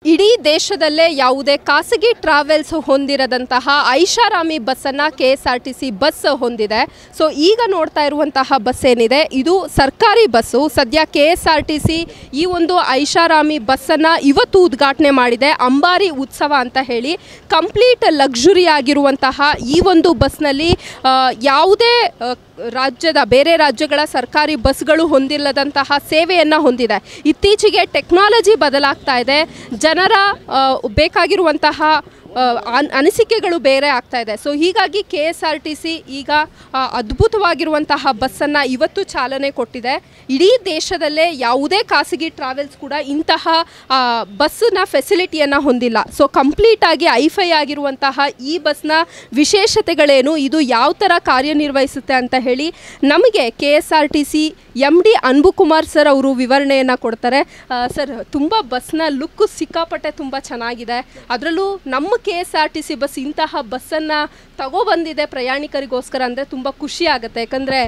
ಇಡೀ ದೇಶದಲ್ಲೇ ಯಾವುದೇ ಖಾಸಗಿ ಟ್ರಾವೆಲ್ಸ್ ಹೊಂದಿರದಂತಹ ಐಷಾರಾಮಿ ಬಸ್ಸನ್ನು K S R T C bus ಹೊಂದಿದೆ ಸೊ ಈಗ ನೋಡ್ತಾ ಇರುವಂತಹ ಬಸ್ ಏನಿದೆ ಇದು ಸರ್ಕಾರಿ ಬಸ್ಸು ಸದ್ಯ K S R T C ಈ ಒಂದು ಐಷಾರಾಮಿ ಬಸ್ಸನ್ನು ಇವತ್ತು ಉದ್ಘಾಟನೆ ಮಾಡಿದೆ ಅಂಬಾರಿ ಉತ್ಸವ ಅಂತ ಹೇಳಿ ಕಂಪ್ಲೀಟ್ ಲಕ್ಸುರಿ ಆಗಿರುವಂತಹ ಈ ಒಂದು ಬಸ್ನಲ್ಲಿ ಆ, ಯಾವುದೇ ಆ, ರಾಜ್ಯದ ಬೇರೆ ರಾಜ್ಯಗಳ ಸರ್ಕಾರಿ ಬಸ್ಗಳು ಹೊಂದಿಲ್ಲದಂತಹ ಸೇವೆಯನ್ನು ಹೊಂದಿದೆ ಇತ್ತೀಚೆಗೆ ಟೆಕ್ನಾಲಜಿ ಬದಲಾಗ್ತಾ ಇದೆ ಜನರ ಆ, ಬೇಕಾಗಿರುವಂತಹ ಆ, ಅನ್- ಅನಿಸಿಕೆಗಳು ಬೇರೆ ಆಗ್ತಾ ಇದೆ ಸೊ ಹೀಗಾಗಿ K S R T C ಈಗ ಆ, ಅದ್ಭುತವಾಗಿರುವಂತಹ ಬಸ್ಸನ್ನು ಇವತ್ತು ಚಾಲನೆ ಕೊಟ್ಟಿದೆ ಇಡೀ ದೇಶದಲ್ಲೇ ಯಾವುದೇ ಖಾಸಗಿ ಟ್ರಾವೆಲ್ಸ್ ಕೂಡ ಇಂತಹ ಆ, ಬಸ್ಸಿನ ಫೆಸಿಲಿಟಿಯನ್ನು ಹೊಂದಿಲ್ಲ ಸೊ ಕಂಪ್ಲೀಟಾಗಿ ಐಫೈ ಆಗಿರುವಂತಹ ಈ ಬಸ್ನ ವಿಶೇಷತೆಗಳೇನು ಇದು ಯಾವ ಥರ ಕಾರ್ಯನಿರ್ವಹಿಸುತ್ತೆ ಅಂತ ಹೇಳಿ ನಮಗೆ K S R T C M D Anbukumar sir ಅವರು ವಿವರಣೆಯನ್ನು ಕೊಡ್ತಾರೆ ಆ, ಸರ್ ತುಂಬ ಬಸ್ನ ಲುಕ್ಕು ಸಿಕ್ಕಾಪಟ್ಟೆ ತುಂಬ ಚೆನ್ನಾಗಿದೆ ಅದರಲ್ಲೂ ನಮ್ಮ K S R T C bus ಇಂತಹ ಬಸ್ಸನ್ನು ತಗೊಬಂದಿದೆ ಪ್ರಯಾಣಿಕರಿಗೋಸ್ಕರ ಅಂದರೆ ತುಂಬ ಖುಷಿ ಆಗುತ್ತೆ ಯಾಕಂದರೆ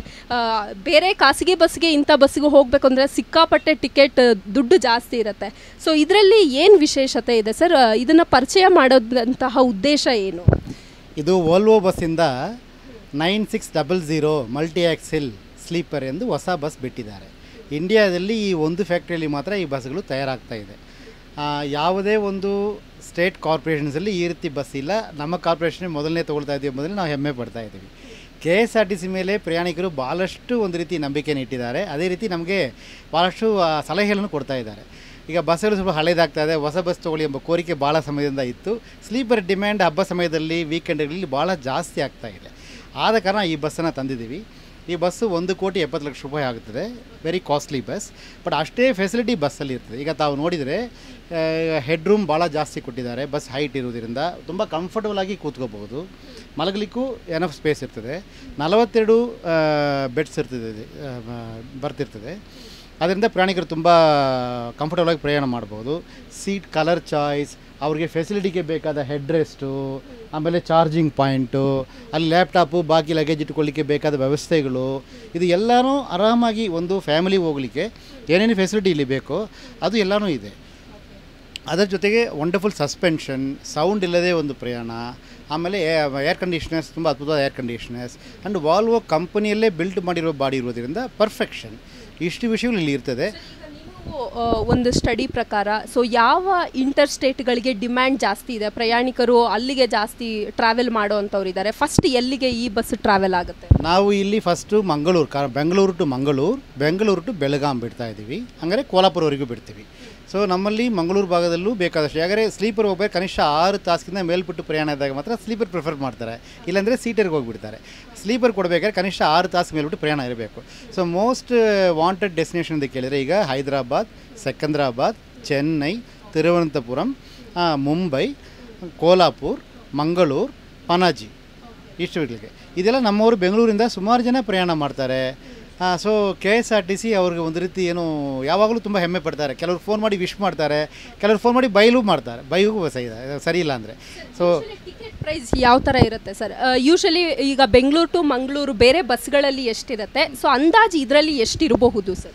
ಬೇರೆ ಖಾಸಗಿ ಬಸ್ಗೆ ಇಂಥ ಬಸ್ಸಿಗೆ ಹೋಗಬೇಕು ಅಂದರೆ ಸಿಕ್ಕಾಪಟ್ಟೆ ಟಿಕೆಟ್ ದುಡ್ಡು ಜಾಸ್ತಿ ಇರುತ್ತೆ ಸೊ ಇದರಲ್ಲಿ ಏನು ವಿಶೇಷತೆ ಇದೆ ಸರ್ ಇದನ್ನು ಪರಿಚಯ ಮಾಡೋದಂತಹ ಉದ್ದೇಶ ಏನು ಇದು ವೋಲ್ವೋ ಬಸ್ಸಿಂದ nine six double zero multi axle sleeper ಎಂದು ಹೊಸ ಬಸ್ ಬಿಟ್ಟಿದ್ದಾರೆ ಇಂಡಿಯಾದಲ್ಲಿ ಈ ಒಂದು ಫ್ಯಾಕ್ಟ್ರಿಯಲ್ಲಿ ಮಾತ್ರ ಈ ಬಸ್ಗಳು ತಯಾರಾಗ್ತಾ ಇದೆ ಆ, ಯಾವುದೇ ಒಂದು ಸ್ಟೇಟ್ ಕಾರ್ಪೊರೇಷನ್ಸಲ್ಲಿ ಈ ರೀತಿ ಬಸ್ ಇಲ್ಲ ನಮ್ಮ ಕಾರ್ಪೊರೇಷನ್ ಮೊದಲನೇ ತೊಗೊಳ್ತಾ ಇದ್ದೀವಿ ಎಂಬುದನ್ನು ನಾವು ಹೆಮ್ಮೆ ಪಡ್ತಾ ಇದ್ದೀವಿ K S R T C ಮೇಲೆ ಪ್ರಯಾಣಿಕರು ಭಾಳಷ್ಟು ಒಂದು ರೀತಿ ನಂಬಿಕೆಯನ್ನು ಇಟ್ಟಿದ್ದಾರೆ ಅದೇ ರೀತಿ ನಮಗೆ ಭಾಳಷ್ಟು ಆ, ಸಲಹೆಗಳನ್ನು ಕೊಡ್ತಾ ಇದ್ದಾರೆ ಈಗ ಬಸ್ಸಲ್ಲಿ ಸ್ವಲ್ಪ ಹಳೇದಾಗ್ತಾ ಇದೆ ಹೊಸ ಬಸ್ ತೊಗೊಳ್ಳಿ ಎಂಬ ಕೋರಿಕೆ ಭಾಳ ಸಮಯದಿಂದ ಇತ್ತು ಸ್ಲೀಪರ್ ಡಿಮ್ಯಾಂಡ್ ಹಬ್ಬ ಸಮಯದಲ್ಲಿ ವೀಕೆಂಡ್ಗಳಲ್ಲಿ ಭಾಳ ಜಾಸ್ತಿ ಆಗ್ತಾ ಇದೆ ಆದ ಕಾರಣ ಈ ಬಸ್ಸನ್ನು ತಂದಿದ್ದೀವಿ ಈ ಬಸ್ಸು ಒಂದು ಕೋಟಿ ಎಪ್ಪತ್ತು ಲಕ್ಷ ರೂಪಾಯಿ ಆಗುತ್ತದೆ ವೆರಿ ಕಾಸ್ಟ್ಲಿ ಬಸ್ ಬಟ್ ಅಷ್ಟೇ ಫೆಸಿಲಿಟಿ ಬಸ್ಸಲ್ಲಿ ಇರ್ತದೆ ಈಗ ತಾವು ನೋಡಿದರೆ ಹೆಡ್ ರೂಮ್ ಭಾಳ ಜಾಸ್ತಿ ಕೊಟ್ಟಿದ್ದಾರೆ ಬಸ್ ಹೈಟ್ ಇರೋದ್ರಿಂದ ತುಂಬ ಕಂಫರ್ಟಬಲ್ ಆಗಿ ಕೂತ್ಕೋಬಹುದು ಮಲಗಲಿಕ್ಕೂ ಎನಫ್ ಸ್ಪೇಸ್ ಇರ್ತದೆ ನಲವತ್ತೆರಡು ಬೆಡ್ಸ್ ಇರ್ತದೆ ಆ, ಬರ್ತಿರ್ತದೆ ಅದರಿಂದ ಪ್ರಯಾಣಿಕರು ತುಂಬ ಕಂಫರ್ಟಬಲ್ ಆಗಿ ಪ್ರಯಾಣ ಮಾಡ್ಬೋದು ಸೀಟ್ ಕಲರ್ ಚಾಯ್ಸ್ ಅವ್ರಿಗೆ ಫೆಸಿಲಿಟಿಗೆ ಬೇಕಾದ ಹೆಡ್ ರೆಸ್ಟು ಆಮೇಲೆ ಚಾರ್ಜಿಂಗ್ ಪಾಯಿಂಟು ಅಲ್ಲಿ ಲ್ಯಾಪ್ಟಾಪು ಬಾಕಿ ಲಗೇಜ್ ಇಟ್ಕೊಳ್ಳಿಕ್ಕೆ ಬೇಕಾದ ವ್ಯವಸ್ಥೆಗಳು ಇದು ಎಲ್ಲನೂ ಆರಾಮಾಗಿ ಒಂದು ಫ್ಯಾಮಿಲಿ ಹೋಗಲಿಕ್ಕೆ ಏನೇನು ಫೆಸಿಲಿಟಿ ಇಲ್ಲಿ ಬೇಕೋ ಅದು ಎಲ್ಲನೂ ಇದೆ ಅದರ ಜೊತೆಗೆ ವಂಡರ್ಫುಲ್ ಸಸ್ಪೆನ್ಷನ್ ಸೌಂಡ್ ಇಲ್ಲದೆ ಒಂದು ಪ್ರಯಾಣ ಆಮೇಲೆ ಏರ್ ಕಂಡೀಷ್ನರ್ಸ್ ತುಂಬ ಅದ್ಭುತವಾದ ಏರ್ ಕಂಡೀಷ್ನರ್ಸ್ ಆ್ಯಂಡ್ ವಾಲ್ವೋ ಕಂಪನಿಯಲ್ಲೇ ಬಿಲ್ಟ್ ಮಾಡಿರೋ ಬಾಡಿ ಇರೋದ್ರಿಂದ ಪರ್ಫೆಕ್ಷನ್ ಇಷ್ಟು ವಿಷಯಗಳು ಇಲ್ಲಿ ಇರ್ತದೆ ನೀವು, ಆ, ಒಂದು ಸ್ಟಡಿ ಪ್ರಕಾರ ಸೊ ಯಾವ ಇಂಟರ್ ಸ್ಟೇಟ್ಗಳಿಗೆ ಡಿಮ್ಯಾಂಡ್ ಜಾಸ್ತಿ ಇದೆ ಪ್ರಯಾಣಿಕರು ಅಲ್ಲಿಗೆ ಜಾಸ್ತಿ ಟ್ರಾವೆಲ್ ಮಾಡೋವಂಥವ್ರು ಇದ್ದಾರೆ ಫಸ್ಟ್ ಎಲ್ಲಿಗೆ ಈ ಬಸ್ ಟ್ರಾವೆಲ್ ಆಗುತ್ತೆ ನಾವು ಇಲ್ಲಿ ಫಸ್ಟು ಮಂಗಳೂರು ಕಾ ಬೆಂಗಳೂರು ಟು ಮಂಗಳೂರು ಬೆಂಗಳೂರು ಟು ಬೆಳಗಾಂ ಬಿಡ್ತಾ ಇದ್ದೀವಿ ಹಂಗಾರೆ ಕೋಲಾಪುರವರೆಗೂ ಬಿಡ್ತೀವಿ ಸೊ ನಮ್ಮಲ್ಲಿ ಮಂಗಳೂರು ಭಾಗದಲ್ಲೂ ಬೇಕಾದಷ್ಟು ಯಾಕಂದರೆ ಸ್ಲೀಪರ್ ಹೋಗ್ಬೇಕು ಕನಿಷ್ಠ ಆರು ತಾಸಿಗಿಂತ ಮೇಲ್ಪಟ್ಟು ಪ್ರಯಾಣ ಇದ್ದಾಗ ಮಾತ್ರ ಸ್ಲೀಪರ್ ಪ್ರಿಫರ್ ಮಾಡ್ತಾರೆ ಇಲ್ಲಾಂದರೆ ಸೀಟರ್ಗೆ ಹೋಗಿಬಿಡ್ತಾರೆ ಸ್ಲೀಪರ್ ಕೊಡಬೇಕಾದ್ರೆ ಕನಿಷ್ಠ ಆರು ತಾಸು ಮೇಲ್ಬಿಟ್ಟು ಪ್ರಯಾಣ ಇರಬೇಕು ಸೊ ಮೋಸ್ಟ್ ವಾಂಟೆಡ್ ಡೆಸ್ಟಿನೇಷನ್ ಅಂತ ಕೇಳಿದರೆ ಈಗ ಹೈದರಾಬಾದ್ ಸೆಕಂದ್ರಾಬಾದ್ ಚೆನ್ನೈ ತಿರುವನಂತಪುರಂ ಆ, ಮುಂಬೈ ಕೋಲಾಪುರ್ ಮಂಗಳೂರು ಪನಾಜಿ ಇಷ್ಟು ಇರಲಿಕ್ಕೆ ಇದೆಲ್ಲ ನಮ್ಮವರು ಬೆಂಗಳೂರಿಂದ ಸುಮಾರು ಜನ ಪ್ರಯಾಣ ಮಾಡ್ತಾರೆ so K S R T C ಅವ್ರಿಗೆ ಒಂದು ರೀತಿ ಏನು ಯಾವಾಗಲೂ ತುಂಬ ಹೆಮ್ಮೆ ಪಡ್ತಾರೆ ಕೆಲವರು ಫೋನ್ ಮಾಡಿ ವಿಶ್ ಮಾಡ್ತಾರೆ ಕೆಲವರು ಫೋನ್ ಮಾಡಿ ಬೈಲು ಮಾಡ್ತಾರೆ ಬೈಗೂ ಸರಿ ಸರಿ ಇಲ್ಲ ಅಂದರೆ ಸೊ ಟಿಕೆಟ್ ಪ್ರೈಸ್ ಯಾವ ಥರ ಇರುತ್ತೆ ಸರ್ ಯೂಶಲಿ ಈಗ ಬೆಂಗಳೂರು ಟು ಮಂಗಳೂರು ಬೇರೆ ಬಸ್ಗಳಲ್ಲಿ ಎಷ್ಟಿರುತ್ತೆ ಸೊ ಅಂದಾಜು ಇದರಲ್ಲಿ ಎಷ್ಟಿರಬಹುದು ಸರ್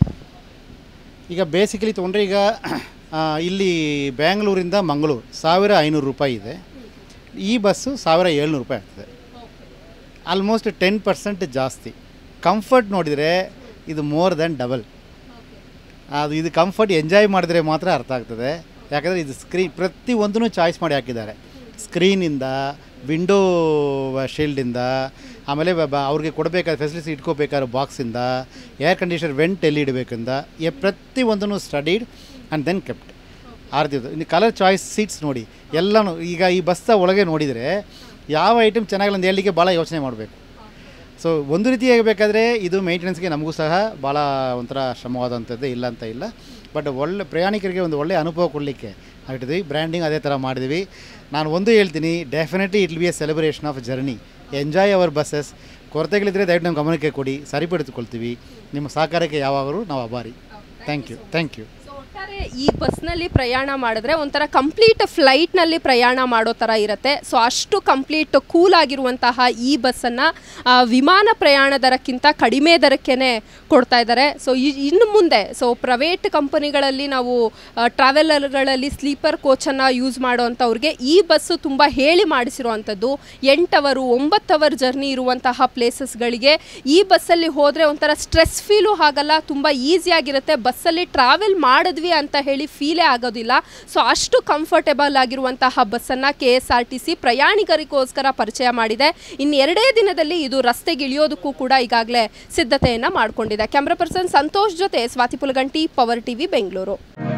ಈಗ ಬೇಸಿಕಲಿ ತೊಗೊಂಡ್ರೆ ಈಗ ಆ, ಇಲ್ಲಿ ಬ್ಯಾಂಗ್ಳೂರಿಂದ ಮಂಗಳೂರು ಸಾವಿರ ಐನೂರು ರೂಪಾಯಿ ಇದೆ ಈ ಬಸ್ಸು ಸಾವಿರ ಏಳ್ನೂರು ರೂಪಾಯಿ ಆಗ್ತದೆ ಆಲ್ಮೋಸ್ಟ್ ಟೆನ್ ಪರ್ಸೆಂಟ್ ಜಾಸ್ತಿ ಕಂಫರ್ಟ್ ನೋಡಿದರೆ ಇದು ಮೋರ್ ದ್ಯಾನ್ ಡಬಲ್ ಅದು ಇದು ಕಂಫರ್ಟ್ ಎಂಜಾಯ್ ಮಾಡಿದ್ರೆ ಮಾತ್ರ ಅರ್ಥ ಆಗ್ತದೆ ಯಾಕಂದರೆ ಇದು ಸ್ಕ್ರೀನ್ ಪ್ರತಿಯೊಂದನ್ನು ಚಾಯ್ಸ್ ಮಾಡಿ ಹಾಕಿದ್ದಾರೆ ಸ್ಕ್ರೀನಿಂದ ವಿಂಡೋ ಶೀಲ್ಡಿಂದ ಆಮೇಲೆ ಬ- ಬ- ಅವ್ರಿಗೆ ಕೊಡಬೇಕಾದ ಫೆಸಿಲಿಟಿ ಇಟ್ಕೋಬೇಕಾದ್ರೆ ಬಾಕ್ಸಿಂದ ಏರ್ ಕಂಡೀಷನರ್ ವೆಂಟ್ ಎಲ್ಲಿ ಇಡಬೇಕಿಂದ ಎ ಪ್ರತಿಯೊಂದನ್ನು ಸ್ಟಡೀಡ್ ಆ್ಯಂಡ್ ದೆನ್ ಕೆಪ್ಟ್ ಆರ್ತಿದ್ದು ಇನ್ನು ಕಲರ್ ಚಾಯ್ಸ್ ಸೀಟ್ಸ್ ನೋಡಿ ಎಲ್ಲನೂ ಈಗ ಈ ಬಸ್ಸ ಒಳಗೆ ನೋಡಿದರೆ ಯಾವ ಐಟಮ್ ಚೆನ್ನಾಗಿಲ್ಲ ಅಂತ ಹೇಳಲಿಕ್ಕೆ ಭಾಳ ಯೋಚನೆ ಮಾಡಬೇಕು ಸೊ ಒಂದು ರೀತಿ ಬೇಕಾದರೆ ಇದು ಮೇಂಟೆನೆನ್ಸ್ಗೆ ನಮಗೂ ಸಹ ಭಾಳ ಒಂಥರ ಶ್ರಮವಾದಂಥದ್ದು ಇಲ್ಲ ಅಂತ ಇಲ್ಲ ಬಟ್ ಒಳ್ಳೆ ಪ್ರಯಾಣಿಕರಿಗೆ ಒಂದು ಒಳ್ಳೆಯ ಅನುಭವ ಕೊಡಲಿಕ್ಕೆ ಆಗಿಟ್ಟಿದ್ವಿ ಬ್ರ್ಯಾಂಡಿಂಗ್ ಅದೇ ಥರ ಮಾಡಿದ್ವಿ ನಾನು ಒಂದು ಹೇಳ್ತೀನಿ definitely it be a celebration of journey enjoy our buses ಕೊರತೆಗಳಿದ್ದರೆ ದಯವಿಟ್ಟು ನಮ್ಮ ಗಮನಕ್ಕೆ ಕೊಡಿ ಸರಿಪಡಿಸಿಕೊಳ್ತೀವಿ ನಿಮ್ಮ ಸಹಕಾರಕ್ಕೆ ಯಾವಾಗಲೂ ನಾವು ಅಭಾರಿ thank you thank you so ಒಟ್ಟಾರೆ ಒಟ್ಟಾರೆ ಈ ಬಸ್ನಲ್ಲಿ ಪ್ರಯಾಣ ಮಾಡಿದ್ರೆ ಒಂಥರ ಕಂಪ್ಲೀಟ್ ಫ್ಲೈಟ್ನಲ್ಲಿ ಪ್ರಯಾಣ ಮಾಡೋ ಥರ ಇರುತ್ತೆ ಸೊ ಅಷ್ಟು ಕಂಪ್ಲೀಟ್ ಕೂಲ್ ಆಗಿರುವಂತಹ ಈ ಬಸ್ಸನ್ನು ವಿಮಾನ ಪ್ರಯಾಣ ದರಕ್ಕಿಂತ ಕಡಿಮೆ ದರಕ್ಕೇ ಕೊಡ್ತಾ ಇದ್ದಾರೆ ಸೊ ಇನ್ನು ಮುಂದೆ ಸೊ ಪ್ರೈವೇಟ್ ಕಂಪನಿಗಳಲ್ಲಿ ನಾವು ಟ್ರಾವೆಲರ್ಗಳಲ್ಲಿ ಸ್ಲೀಪರ್ ಕೋಚನ್ನು ಯೂಸ್ ಮಾಡೋವಂಥವ್ರಿಗೆ ಈ ಬಸ್ಸು ತುಂಬ ಹೇಳಿ ಮಾಡಿಸಿರುವಂಥದ್ದು ಎಂಟು ಅವರು ಒಂಬತ್ತು ಅವರ್ ಜರ್ನಿ ಇರುವಂತಹ ಪ್ಲೇಸಸ್ಗಳಿಗೆ ಈ ಬಸ್ಸಲ್ಲಿ ಹೋದರೆ ಒಂಥರ ಸ್ಟ್ರೆಸ್ ಫೀಲು ಆಗಲ್ಲ ತುಂಬ ಈಸಿಯಾಗಿರುತ್ತೆ ಬಸ್ಸಲ್ಲಿ ಟ್ರಾವೆಲ್ ಮಾಡಿದ್ವಿ ಅಂತ ಹೇಳಿ ಫೀಲೇ ಆಗೋದಿಲ್ಲ ಸೊ ಅಷ್ಟು ಕಂಫರ್ಟೇಬಲ್ ಆಗಿರುವಂತಹ ಬಸ್ಸನ್ನು K S R T C ಪ್ರಯಾಣಿಕರಿಗೋಸ್ಕರ ಪರಿಚಯ ಮಾಡಿದೆ ಇನ್ನು ಎರಡೇ ದಿನದಲ್ಲಿ ಇದು ರಸ್ತೆಗೆ ಇಳಿಯೋದಕ್ಕೂ ಕೂಡ ಈಗಾಗಲೇ ಸಿದ್ಧತೆಯನ್ನು ಮಾಡಿಕೊಂಡಿದೆ ಕ್ಯಾಮ್ರಾ ಪರ್ಸನ್ ಸಂತೋಷ್ ಜೊತೆ ಸ್ವಾತಿ ಪುಲಗಂಟಿ ಪವರ್ ಟಿವಿ ಬೆಂಗಳೂರು